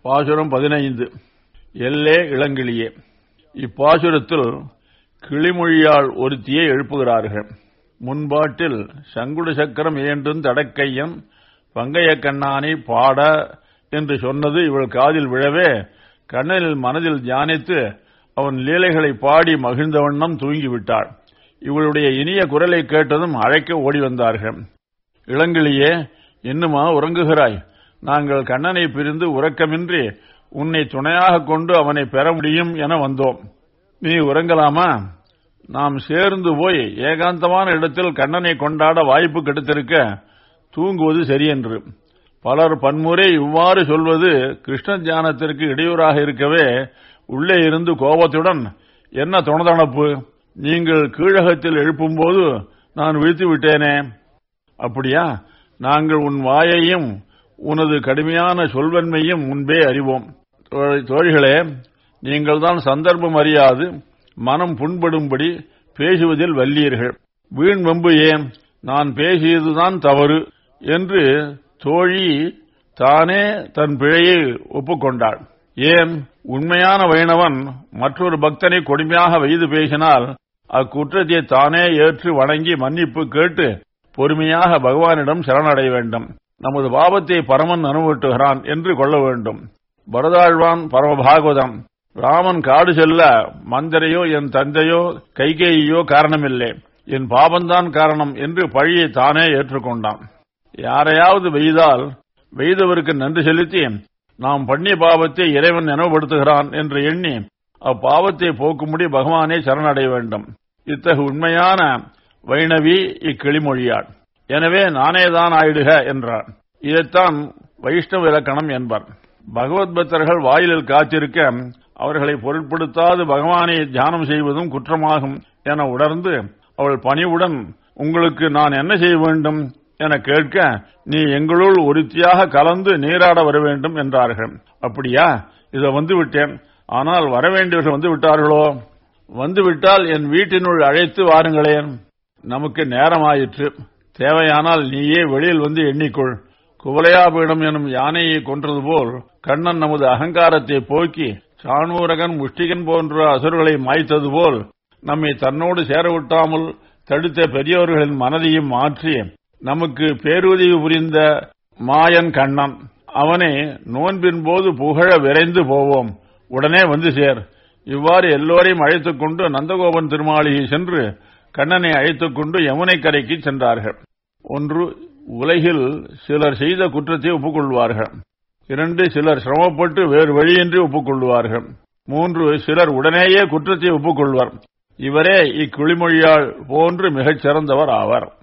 பாசுரம் பதினைந்து எல்லே இளங்கிளியே இப்பாசுரத்தில் கிளிமொழியால் ஒருத்தியை எழுப்புகிறார்கள் முன்பாட்டில் சங்குடு சக்கரம் ஏண்டும் தடக்கையன் பங்கைய கண்ணானை பாட என்று சொன்னது இவள் காதில் விழவே கண்ணனில் மனதில் தியானித்து அவன் லீலைகளை பாடி மகிழ்ந்த வண்ணம் தூங்கிவிட்டாள் இவளுடைய இனிய குரலை கேட்டதும் அழைக்க ஓடி வந்தார்கள் இளங்கிளியே இன்னுமா உறங்குகிறாய் நாங்கள் கண்ணனை பிரிந்து உறக்கமின்றி உன்னை துணையாக கொண்டு அவனை பெற முடியும் என வந்தோம் நீ உறங்கலாமா நாம் சேர்ந்து போய் ஏகாந்தமான இடத்தில் கண்ணனை கொண்டாட வாய்ப்பு கிடைத்திருக்க தூங்குவது சரியென்று பலர் பன்முறை இவ்வாறு சொல்வது கிருஷ்ண தியானத்திற்கு இடையூறாக இருக்கவே உள்ளே இருந்து கோபத்துடன் என்ன துணதணப்பு நீங்கள் கீழகத்தில் எழுப்பும்போது நான் விழித்து விட்டேனே அப்படியா நாங்கள் உன் வாயையும் உனது கடுமையான சொல்வன்மையும் முன்பே அறிவோம் தோழிகளே நீங்கள் தான் சந்தர்ப்பம் அறியாது மனம் புண்படும்படி பேசுவதில் வல்லீர்கள் வீண் வம்பு ஏன் நான் பேசியதுதான் தவறு என்று தோழி தானே தன் பிழையை ஒப்புக்கொண்டாள் ஏன் உண்மையான வைணவன் மற்றொரு பக்தனை கொடுமையாக வைது பேசினால் அக்குற்றத்தை தானே ஏற்று வணங்கி மன்னிப்பு கேட்டு பொறுமையாக பகவானிடம் சரணடைய வேண்டும் நமது பாவத்தை பரமன் அனுபவிட்டுகிறான் என்று கொள்ள வேண்டும் பரதாழ்வான் பரமபாகவதம் ராமன் காடு செல்ல மந்தரையோ என் தந்தையோ கைகேயோ காரணமில்லை என் பாபந்தான் காரணம் என்று பழியை தானே ஏற்றுக்கொண்டான் யாரையாவது வெய்தால் வெய்தவருக்கு நன்றி செலுத்தி நாம் பண்ணிய பாவத்தை இறைவன் நினைவுபடுத்துகிறான் என்று எண்ணி அப்பாவத்தை போக்கும்படி பகவானே சரணடைய வேண்டும் இத்தகு உண்மையான வைணவி இக்கிளிமொழியாள் எனவே நானேதான் ஆயிடுக என்றார் இதைத்தான் வைஷ்ணவ இலக்கணம் என்பர் பகவத் பக்தர்கள் வாயிலில் காத்திருக்க அவர்களை பொருட்படுத்தாது பகவானை தியானம் செய்வதும் குற்றமாகும் என உணர்ந்து அவள் பணிவுடன் உங்களுக்கு நான் என்ன செய்ய வேண்டும் என கேட்க நீ எங்களுள் ஒருத்தியாக கலந்து நீராட வர வேண்டும் என்றார்கள் அப்படியா இத வந்து விட்டேன் ஆனால் வரவேண்டியவர்கள் வந்து விட்டார்களோ வந்துவிட்டால் என் வீட்டினுள் அழைத்து வாருங்களேன் நமக்கு நேரமாயிற்று தேவையானால் நீயே வெளியில் வந்து எண்ணிக்கொள் குவலையாபீடம் எனும் யானையை கொன்றது போல் கண்ணன் நமது அகங்காரத்தை போக்கி சாணூரகன் முஷ்டிகன் போன்ற அசுர்களை மாய்த்தது போல் நம்மை தன்னோடு சேரவிட்டாமல் தடுத்த பெரியவர்களின் மனதையும் மாற்றி நமக்கு பேருதவி புரிந்த மாயன் கண்ணன் அவனை நோன்பின் போது புகழ விரைந்து போவோம் உடனே வந்து சேர் இவ்வாறு எல்லோரையும் அழைத்துக் கொண்டு நந்தகோபன் திருமாளிகை சென்று கண்ணனை அழைத்துக் கொண்டு யமுனை கரைக்கு சென்றார்கள் ஒன்று உலகில் சிலர் செய்த குற்றத்தை ஒப்புக்கொள்வார்கள் இரண்டு சிலர் சிரமப்பட்டு வேறு வழியின்றி ஒப்புக்கொள்வார்கள் மூன்று சிலர் உடனேயே குற்றத்தை ஒப்புக்கொள்வர் இவரே இக்குழிமொழியால் போன்று மிகச் சிறந்தவர் ஆவார்